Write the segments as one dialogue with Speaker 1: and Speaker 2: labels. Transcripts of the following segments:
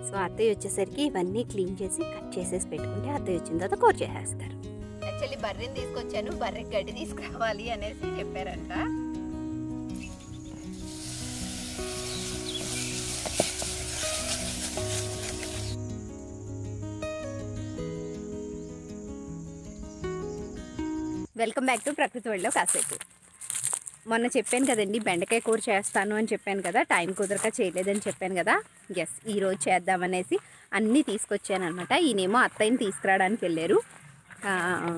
Speaker 1: so అత్తయ్య వచ్చేసరికి ఇవన్నీ క్లీన్ చేసి కట్ చేసేసి పెట్టుకుంటే అత్తయ్య వచ్చిన తర్వాత కూర చేసేస్తారు
Speaker 2: యాక్చువల్లీ బర్రెని తీసుకొచ్చాను బర్రెకి గడ్డి తీసుకురావాలి అనేసి చెప్పారంట
Speaker 1: వెల్కమ్ బ్యాక్ టు ప్రకృతి వరల్డ్లో కాసేపు మొన్న చెప్పాను కదండి బెండకాయ కూర చేస్తాను అని చెప్పాను కదా టైం కుదరక చేయలేదని చెప్పాను కదా ఎస్ ఈరోజు చేద్దామనేసి అన్నీ తీసుకొచ్చాను అనమాట ఈయనేమో అత్తయ్యని తీసుకురావడానికి వెళ్ళారు ఆ,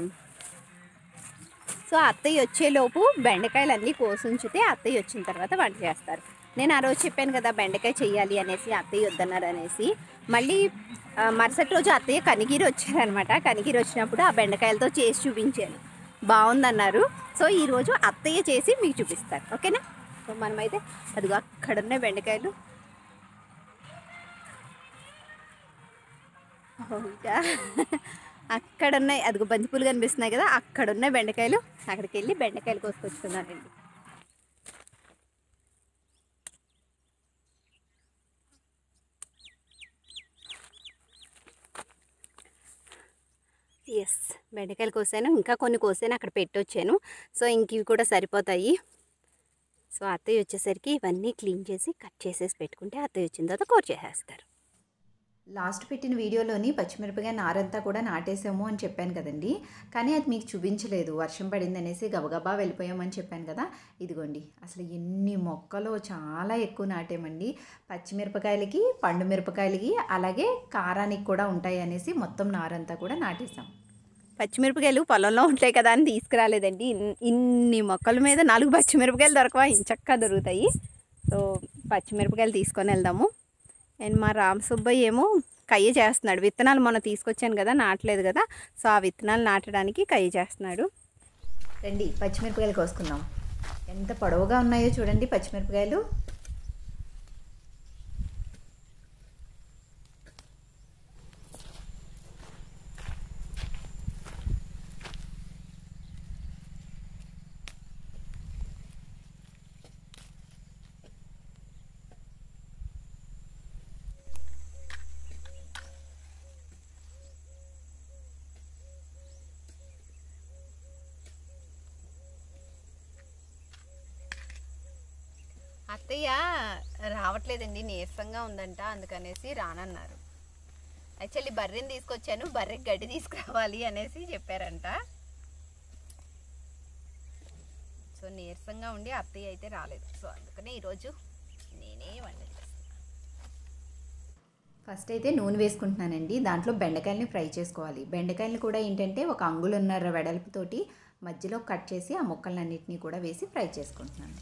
Speaker 1: సో అత్తయ్య వచ్చేలోపు బెండకాయలు అన్నీ కోసి ఉంచితే అత్తయ్య వచ్చిన తర్వాత వంట చేస్తారు నేను ఆ రోజు చెప్పాను కదా బెండకాయ చెయ్యాలి అనేసి అత్తయ్య వద్దన్నారు అనేసి మళ్ళీ ఆ, మరుసటి రోజు అత్తయ్య కనిగిరి వచ్చారనమాట కనిగిరి వచ్చినప్పుడు ఆ బెండకాయలతో చేసి చూపించాను బాగుందన్నారు సో ఈరోజు అత్తయ్య చేసి మీకు చూపిస్తారు ఓకేనా సో మనమైతే అదిగో అక్కడ ఉన్నాయి బెండకాయలు ఇంకా అక్కడ ఉన్నాయి అదిగో బంతిపూలు కనిపిస్తున్నాయి కదా అక్కడ ఉన్నాయి బెండకాయలు అక్కడికి వెళ్ళి బెండకాయలు కోసుకొచ్చుకున్నానండి ఎస్ బెండకాయలు కోసాను ఇంకా కొన్ని కోసాను అక్కడ పెట్టొచ్చాను సో ఇంక ఇవి కూడా సరిపోతాయి సో అత్తయ్య వచ్చేసరికి ఇవన్నీ క్లీన్ చేసి కట్ చేసేసి పెట్టుకుంటే అత్తయ్య వచ్చిన తర్వాత కూర చేసేస్తారు
Speaker 3: లాస్ట్ పెట్టిన వీడియోలోని పచ్చిమిరపకాయ నారంతా కూడా నాటేసాము అని చెప్పాను కదండి కానీ అది మీకు చూపించలేదు వర్షం పడింది అనేసి గబగబా వెళ్ళిపోయామని చెప్పాను కదా ఇదిగోండి అసలు ఎన్ని మొక్కలు చాలా ఎక్కువ నాటామండి పచ్చిమిరపకాయలకి పండు మిరపకాయలకి అలాగే కారానికి కూడా ఉంటాయి అనేసి మొత్తం నారంతా కూడా నాటేసాం
Speaker 1: పచ్చిమిరపకాయలు పొలంలో ఉంటాయి కదా అని తీసుకురాలేదండి ఇన్- ఇన్ని మొక్కల మీద నాలుగు పచ్చిమిరపకాయలు దొరకవా ఇంచక్క దొరుకుతాయి సో పచ్చిమిరపకాయలు తీసుకొని వెళ్దాము అండ్ మా రామ్ సుబ్బయ్య ఏమో కయ్య చేస్తున్నాడు విత్తనాలు మొన్న తీసుకొచ్చాను కదా నాటలేదు కదా సో ఆ విత్తనాలు నాటడానికి కయ్య చేస్తున్నాడు
Speaker 3: రండి పచ్చిమిరపకాయలు కోసుకుందాం ఎంత పొడవుగా ఉన్నాయో చూడండి పచ్చిమిరపకాయలు
Speaker 2: అత్తయ్య రావట్లేదండి నీరసంగా ఉందంట అందుకనేసి రానన్నారు యాక్చువల్లీ బర్రెని తీసుకొచ్చాను బర్రెకి గడ్డి తీసుకురావాలి అనేసి చెప్పారంట సో నీరసంగా ఉండి అత్తయ్య అయితే రాలేదు సో అందుకనే ఈరోజు నేనే వంట చేస్తాను
Speaker 3: ఫస్ట్ అయితే నూనె వేసుకుంటున్నానండి దాంట్లో బెండకాయలని ఫ్రై చేసుకోవాలి బెండకాయలు కూడా ఏంటంటే ఒక అంగుళన్నర వెడల్పుతోటి మధ్యలో కట్ చేసి ఆ ముక్కలన్నిటినీ కూడా వేసి ఫ్రై చేసుకుంటున్నాను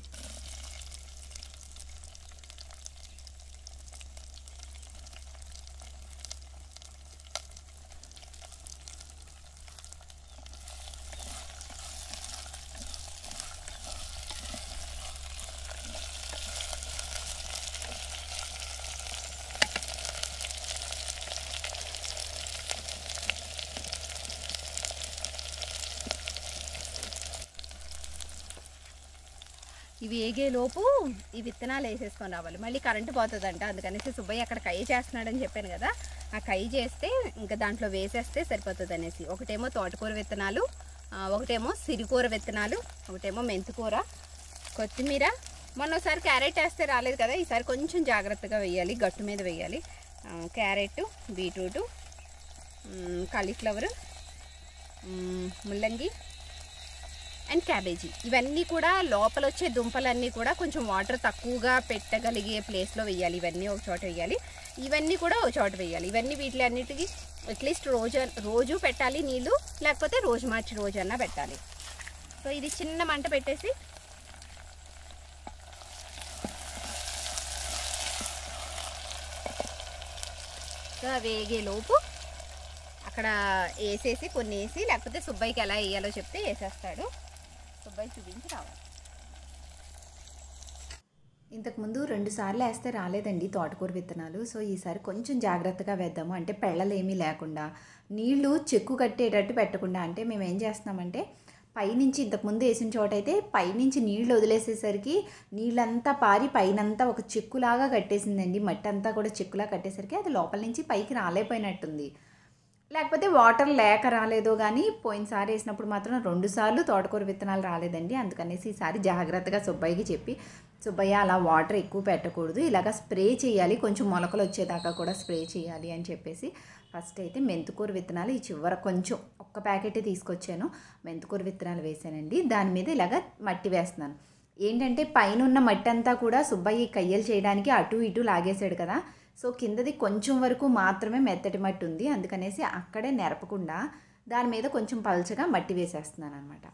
Speaker 1: ఇవి ఏగేలోపు ఈ విత్తనాలు వేసేసుకొని రావాలి మళ్ళీ కరెంటు పోతుందంట అందుకనేసి సుబ్బయ్య అక్కడ కయ్య చేస్తున్నాడని చెప్పాను కదా ఆ కయ్య చేస్తే ఇంకా దాంట్లో వేసేస్తే సరిపోతుంది అనేసి ఒకటేమో తోటకూర విత్తనాలు ఆ, ఒకటేమో సిరికూర విత్తనాలు ఒకటేమో మెంతికూర కొత్తిమీర మొన్న ఒకసారి క్యారెట్ వేస్తే రాలేదు కదా ఈసారి కొంచెం జాగ్రత్తగా వేయాలి గట్టు మీద వేయాలి ఆ, క్యారెట్ బీట్రూటు మ్, కాలీఫ్లవర్ మ్, ముల్లంగి అండ్ క్యాబేజీ ఇవన్నీ కూడా లోపల వచ్చే దుంపలన్నీ కూడా కొంచెం వాటర్ తక్కువగా పెట్టగలిగే ప్లేస్లో వేయాలి ఇవన్నీ ఒక చోట వేయాలి ఇవన్నీ కూడా ఒక చోట వేయాలి ఇవన్నీ వీటి అన్నిటికీ అట్లీస్ట్ రోజు రోజు పెట్టాలి నీళ్ళు లేకపోతే రోజు మార్చి రోజు అన్నా పెట్టాలి సో ఇది చిన్న మంట పెట్టేసి సో అవి వేగేలోపు అక్కడ వేసేసి కొన్ని వేసి లేకపోతే సుబ్బయ్యకి ఎలా వేయాలో చెప్తే వేసేస్తాడు సుబ్బయ్య చూపించి రావాలి
Speaker 3: ఇంతకుముందు రెండు సార్లు వేస్తే రాలేదండి తోటకూర విత్తనాలు సో ఈసారి కొంచెం జాగ్రత్తగా వేద్దాము అంటే పెళ్ళలు ఏమీ లేకుండా నీళ్లు చెక్కు కట్టేటట్టు పెట్టకుండా అంటే మేము ఏం చేస్తున్నామంటే పైనుంచి ఇంతకుముందు వేసిన చోట అయితే పైనుంచి నీళ్ళు వదిలేసేసరికి నీళ్ళంతా పారి పైనంతా ఒక చెక్కులాగా కట్టేసిందండి మట్టి అంతా కూడా చెక్కులా కట్టేసరికి అది లోపల నుంచి పైకి రాలేపోయినట్టుంది లేకపోతే వాటర్ లేక రాలేదో కానీ పోయినసారి వేసినప్పుడు మాత్రం రెండు సార్లు తోటకూర విత్తనాలు రాలేదండి అందుకనేసి ఈసారి జాగ్రత్తగా సుబ్బయ్యకి చెప్పి సుబ్బయ్య అలా వాటర్ ఎక్కువ పెట్టకూడదు ఇలాగ స్ప్రే చేయాలి కొంచెం మొలకలు వచ్చేదాకా కూడా స్ప్రే చేయాలి అని చెప్పేసి ఫస్ట్ అయితే మెంతుకూర విత్తనాలు ఈ చివర కొంచెం ఒక్క ప్యాకెట్ తీసుకొచ్చాను మెంతుకూర విత్తనాలు వేసానండి దాని మీద ఇలాగ మట్టి వేస్తున్నాను ఏంటంటే పైన ఉన్న మట్టి అంతా కూడా సుబ్బయ్య ఈ కయ్యలు చేయడానికి అటు ఇటు లాగేశాడు కదా సో కిందది కొంచెం వరకు మాత్రమే మెత్తటి మట్టి ఉంది అందుకనేసి అక్కడే నెరపకుండా దాని మీద కొంచెం పల్చగా మట్టి వేసేస్తున్నాను అనమాట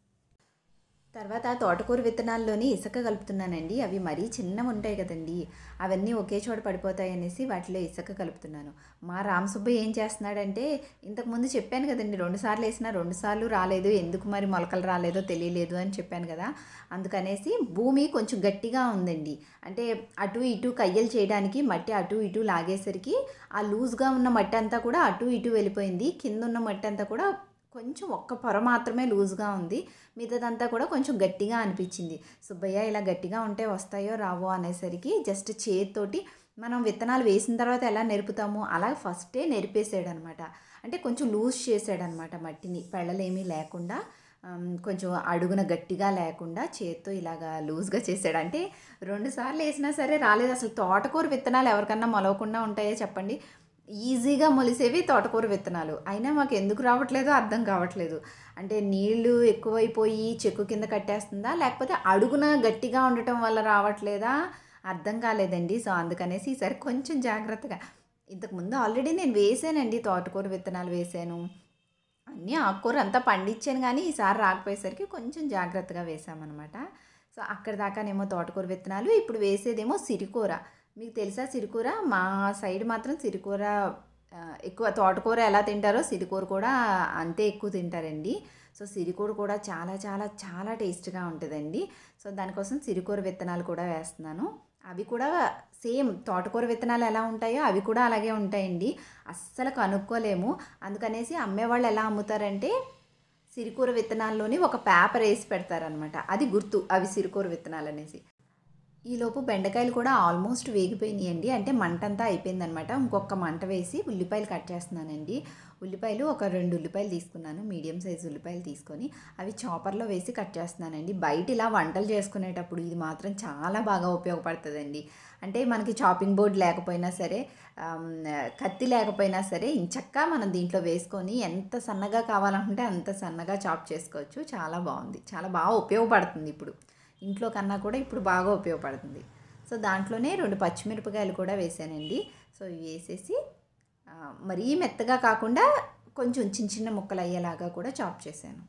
Speaker 3: తర్వాత తోటకూర విత్తనాల్లోని ఇసుక కలుపుతున్నానండి అవి మరీ చిన్నవి ఉంటాయి కదండి అవన్నీ ఒకే చోట పడిపోతాయి అనేసి వాటిలో ఇసుక కలుపుతున్నాను మా రామసుబ్బయ్య ఏం చేస్తున్నాడంటే ఇంతకుముందు చెప్పాను కదండి రెండు సార్లు వేసినా రెండు సార్లు రాలేదు ఎందుకు మరి మొలకలు రాలేదో తెలియలేదు అని చెప్పాను కదా అందుకనేసి భూమి కొంచెం గట్టిగా ఉందండి అంటే అటు ఇటు కయ్యలు చేయడానికి మట్టి అటు ఇటు లాగేసరికి ఆ లూజ్గా ఉన్న మట్టి అంతా కూడా అటు ఇటు వెళ్ళిపోయింది కింద ఉన్న మట్టి అంతా కూడా కొంచెం ఒక్క పొర మాత్రమే లూజ్గా ఉంది మిగతాదంతా కూడా కొంచెం గట్టిగా అనిపించింది సుబ్బయ్య ఇలా గట్టిగా ఉంటే వస్తాయో రావో అనేసరికి జస్ట్ చేతితోటి మనం విత్తనాలు వేసిన తర్వాత ఎలా నెరుపుతామో అలా ఫస్టే నెరిపేసాడు అనమాట అంటే కొంచెం లూజ్ చేసాడనమాట మట్టిని పెళ్ళలేమీ లేకుండా ఆమ్, కొంచెం అడుగున గట్టిగా లేకుండా చేత్తో ఇలాగా లూజ్గా చేసాడు అంటే రెండు సార్లు వేసినా సరే రాలేదు అసలు తోటకూర విత్తనాలు ఎవరికన్నా మొలవకుండా ఉంటాయో చెప్పండి ఈజీగా మొలిసేవి తోటకూర విత్తనాలు అయినా మాకు ఎందుకు రావట్లేదో అర్థం కావట్లేదు అంటే నీళ్లు ఎక్కువైపోయి చెక్కు కింద కట్టేస్తుందా లేకపోతే అడుగున గట్టిగా ఉండటం వల్ల రావట్లేదా అర్థం కాలేదండి సో అందుకనేసి ఈసారి కొంచెం జాగ్రత్తగా ఇంతకుముందు ఆల్రెడీ నేను వేసానండి తోటకూర విత్తనాలు వేసాను అన్నీ ఆకుకూర అంతా పండించాను కానీ ఈసారి రాకపోయేసరికి కొంచెం జాగ్రత్తగా వేసామన్నమాట సో అక్కడ దాకానేమో తోటకూర విత్తనాలు ఇప్పుడు వేసేదేమో సిరికూర మీకు తెలుసా సిరికూర మా సైడ్ మాత్రం సిరికూర ఆ, ఎక్కువ తోటకూర ఎలా తింటారో సిరికూర కూడా అంతే ఎక్కువ తింటారండి సో సిరికూర కూడా చాలా చాలా చాలా టేస్ట్గా ఉంటుందండి సో దానికోసం సిరికూర విత్తనాలు కూడా వేస్తున్నాను అవి కూడా సేమ్ తోటకూర విత్తనాలు ఎలా ఉంటాయో అవి కూడా అలాగే ఉంటాయండి అస్సలు కనుక్కోలేము అందుకనేసి అమ్మేవాళ్ళు ఎలా అమ్ముతారంటే సిరికూర విత్తనాల్లోని ఒక పేపర్ వేసి పెడతారనమాట అది గుర్తు అవి సిరికూర విత్తనాలు అనేసి ఈలోపు బెండకాయలు కూడా ఆల్మోస్ట్ వేగిపోయినాయండి అంటే మంట అంతా అయిపోయిందనమాట ఇంకొక మంట వేసి ఉల్లిపాయలు కట్ చేస్తున్నానండి ఉల్లిపాయలు ఒక రెండు ఉల్లిపాయలు తీసుకున్నాను మీడియం సైజ్ ఉల్లిపాయలు తీసుకొని అవి చాపర్లో వేసి కట్ చేస్తున్నానండి బయట ఇలా వంటలు చేసుకునేటప్పుడు ఇది మాత్రం చాలా బాగా ఉపయోగపడుతుందండి అంటే మనకి చాపింగ్ బోర్డ్ లేకపోయినా సరే ఆమ్, కత్తి లేకపోయినా సరే ఇంచక్క మనం దీంట్లో వేసుకొని ఎంత సన్నగా కావాలనుకుంటే అంత సన్నగా చాప్ చేసుకోవచ్చు చాలా బాగుంది చాలా బాగా ఉపయోగపడుతుంది ఇప్పుడు ఇంట్లో కన్నా కూడా ఇప్పుడు బాగా ఉపయోగపడుతుంది సో దాంట్లోనే రెండు పచ్చిమిరపకాయలు కూడా వేసానండి సో ఇవి వేసేసి ఆ, మరీ మెత్తగా కాకుండా కొంచెం చిన్న చిన్న ముక్కలు అయ్యేలాగా కూడా చాప్ చేశాను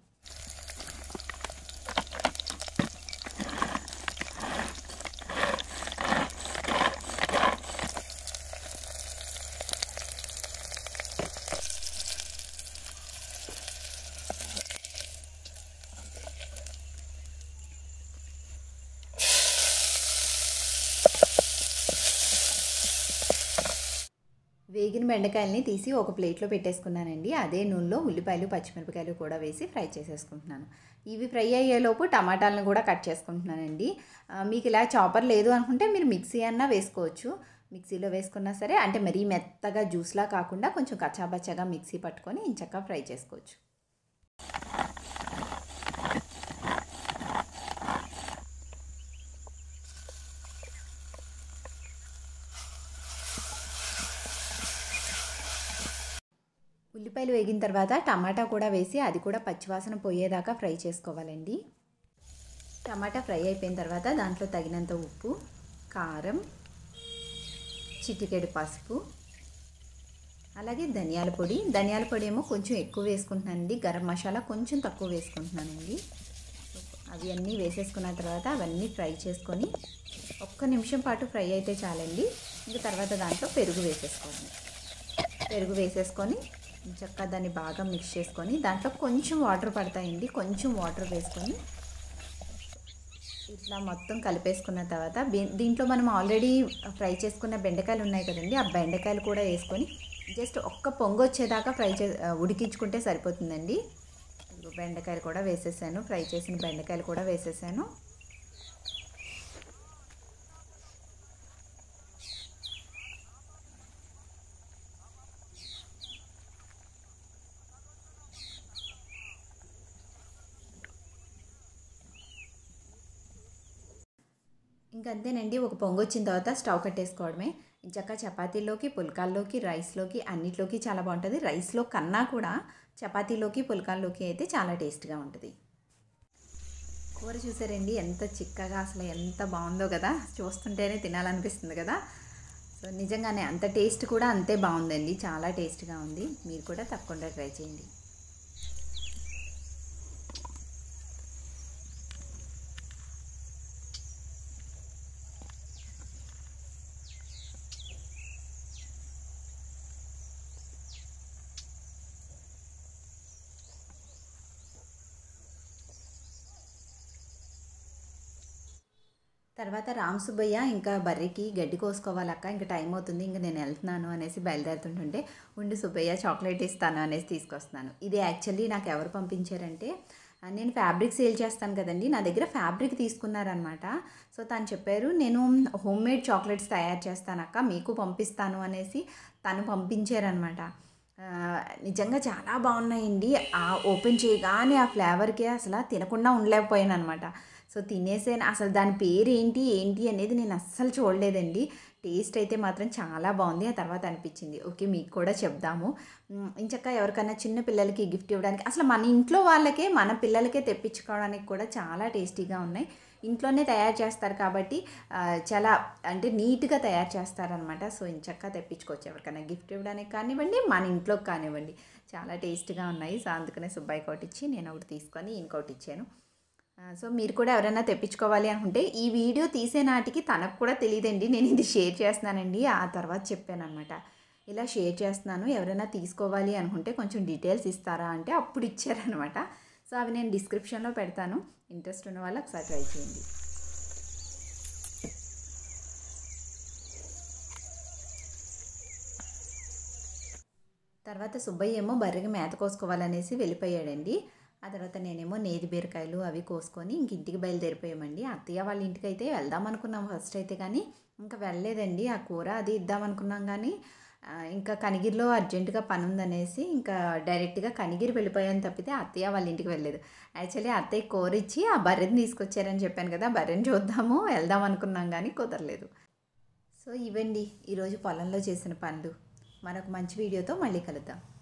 Speaker 3: వేగిన బెండకాయలని తీసి ఒక ప్లేట్లో పెట్టేసుకున్నానండి అదే నూనెలో ఉల్లిపాయలు పచ్చిమిరపకాయలు కూడా వేసి ఫ్రై చేసేసుకుంటున్నాను ఇవి ఫ్రై అయ్యేలోపు టమాటాలను కూడా కట్ చేసుకుంటున్నానండి ఆ, మీకు ఇలా చాపర్ లేదు అనుకుంటే మీరు మిక్సీ అన్నా వేసుకోవచ్చు మిక్సీలో వేసుకున్నా సరే అంటే మరీ మెత్తగా జ్యూస్లా కాకుండా కొంచెం కచ్చాబచ్చాగా మిక్సీ పట్టుకొని ఇంచక్క ఫ్రై చేసుకోవచ్చు ఉల్లిపాయలు వేగిన తర్వాత టమాటా కూడా వేసి అది కూడా పచ్చివాసన పోయేదాకా ఫ్రై చేసుకోవాలండి టమాటా ఫ్రై అయిపోయిన తర్వాత దాంట్లో తగినంత ఉప్పు కారం చిటికెడు పసుపు అలాగే ధనియాల పొడి ధనియాల పొడి ఏమో కొంచెం ఎక్కువ వేసుకుంటున్నానండి గరం మసాలా కొంచెం తక్కువ వేసుకుంటున్నానండి అవి అన్నీ వేసేసుకున్న తర్వాత అవన్నీ ఫ్రై చేసుకొని ఒక్క నిమిషం పాటు ఫ్రై అయితే చాలండి ఇంకా తర్వాత దాంట్లో పెరుగు వేసేసుకోవాలి పెరుగు వేసేసుకొని చక్కగా దాన్ని బాగా మిక్స్ చేసుకొని దాంట్లో కొంచెం వాటర్ పడతాయండి కొంచెం వాటర్ వేసుకొని ఇట్లా మొత్తం కలిపేసుకున్న తర్వాత బీ- దీంట్లో మనం ఆల్రెడీ ఫ్రై చేసుకున్న బెండకాయలు ఉన్నాయి కదండి ఆ బెండకాయలు కూడా వేసుకొని జస్ట్ ఒక్క పొంగు వచ్చేదాకా ఫ్రై చే ఉడికించుకుంటే సరిపోతుందండి ఇదిగో బెండకాయలు కూడా వేసేసాను ఫ్రై చేసిన బెండకాయలు కూడా వేసేసాను ఇంకంతేనండి ఒక పొంగు వచ్చిన తర్వాత స్టవ్ కట్టేసుకోవడమే ఇంచక్క చపాతీలోకి పుల్కాల్లోకి రైస్లోకి అన్నిట్లోకి చాలా బాగుంటుంది రైస్లో కన్నా కూడా చపాతీలోకి పుల్కాల్లోకి అయితే చాలా టేస్ట్గా ఉంటుంది కూర చూసారండి ఎంత చిక్కగా అసలు ఎంత బాగుందో కదా చూస్తుంటేనే తినాలనిపిస్తుంది కదా సో నిజంగానే అంత టేస్ట్ కూడా అంతే బాగుందండి చాలా టేస్ట్గా ఉంది మీరు కూడా తప్పకుండా ట్రై చేయండి తర్వాత రామ్ సుబ్బయ్య ఇంకా బర్రెకి గడ్డి కోసుకోవాలక్క ఇంకా టైం అవుతుంది ఇంకా నేను వెళ్తున్నాను అనేసి బయలుదేరుతుంటుంటే ఉండి సుబ్బయ్య చాక్లెట్ ఇస్తాను అనేసి తీసుకొస్తున్నాను ఇది యాక్చువల్లీ నాకు ఎవరు పంపించారంటే ఆ, నేను ఫ్యాబ్రిక్ సేల్ చేస్తాను కదండి నా దగ్గర ఫ్యాబ్రిక్ తీసుకున్నారనమాట సో తను చెప్పారు నేను హోమ్ మేడ్ చాక్లెట్స్ తయారు చేస్తానక్క మీకు పంపిస్తాను అనేసి తను పంపించారనమాట ఆ, నిజంగా చాలా బాగున్నాయండి ఆ ఓపెన్ చేయగానే ఆ ఫ్లేవర్కి అసలు తినకుండా ఉండలేకపోయాను అనమాట సో తినేసాను అసలు దాని పేరు ఏంటి ఏంటి అనేది నేను అస్సలు చూడలేదండి టేస్ట్ అయితే మాత్రం చాలా బాగుంది ఆ తర్వాత అనిపించింది ఓకే మీకు కూడా చెప్దాము ఉమ్, ఇంచక్క ఎవరికైనా చిన్న పిల్లలకి గిఫ్ట్ ఇవ్వడానికి అసలు మన ఇంట్లో వాళ్ళకే మన పిల్లలకే తెప్పించుకోవడానికి కూడా చాలా టేస్టీగా ఉన్నాయి ఇంట్లోనే తయారు చేస్తారు కాబట్టి ఆ, చాలా అంటే నీట్గా తయారు చేస్తారనమాట సో ఇంచక్క తెప్పించుకోవచ్చు ఎవరికైనా గిఫ్ట్ ఇవ్వడానికి కానివ్వండి మన ఇంట్లోకి కానివ్వండి చాలా టేస్ట్గా ఉన్నాయి సో అందుకనే సుబ్బాయి కోటి ఇచ్చి నేను ఒకటి తీసుకొని ఇంకోటి ఇచ్చాను ఆ, సో మీరు కూడా ఎవరైనా తెప్పించుకోవాలి అనుకుంటే ఈ వీడియో తీసే నాటికి తనకు కూడా తెలియదండి నేను ఇది షేర్ చేస్తున్నానండి ఆ తర్వాత చెప్పాను అనమాట ఇలా షేర్ చేస్తున్నాను ఎవరైనా తీసుకోవాలి అనుకుంటే కొంచెం డీటెయిల్స్ ఇస్తారా అంటే అప్పుడు ఇచ్చారనమాట సో అవి నేను డిస్క్రిప్షన్లో పెడతాను ఇంట్రెస్ట్ ఉన్న వాళ్ళు ఒకసారి ట్రై చేయండి తర్వాత సుబ్బయ్య ఏమో బర్రెకి మేత కోసుకోవాలనేసి వెళ్ళిపోయాడండి ఆ తర్వాత నేనేమో నేతి బీరకాయలు అవి కోసుకొని ఇంక ఇంటికి బయలుదేరిపోయామండి అత్తయ్య వాళ్ళ ఇంటికి అయితే వెళ్దాం అనుకున్నాం ఫస్ట్ అయితే కానీ ఇంకా వెళ్ళలేదండి ఆ కూర అది ఇద్దాం అనుకున్నాం కానీ ఆ, ఇంకా కనిగిరిలో అర్జెంటుగా పని ఉందనేసి ఇంకా డైరెక్ట్గా కనిగిరి వెళ్ళిపోయాను తప్పితే అత్తయ్య వాళ్ళ ఇంటికి వెళ్ళలేదు యాక్చువల్లీ అత్తయ్య కూర ఇచ్చి ఆ బర్రెని తీసుకొచ్చారని చెప్పాను కదా బర్రెని చూద్దాము వెళ్దాం అనుకున్నాం కానీ కుదరలేదు సో ఇవండి ఈరోజు పొలంలో చేసిన పనులు మరొక మంచి వీడియోతో మళ్ళీ కలుద్దాం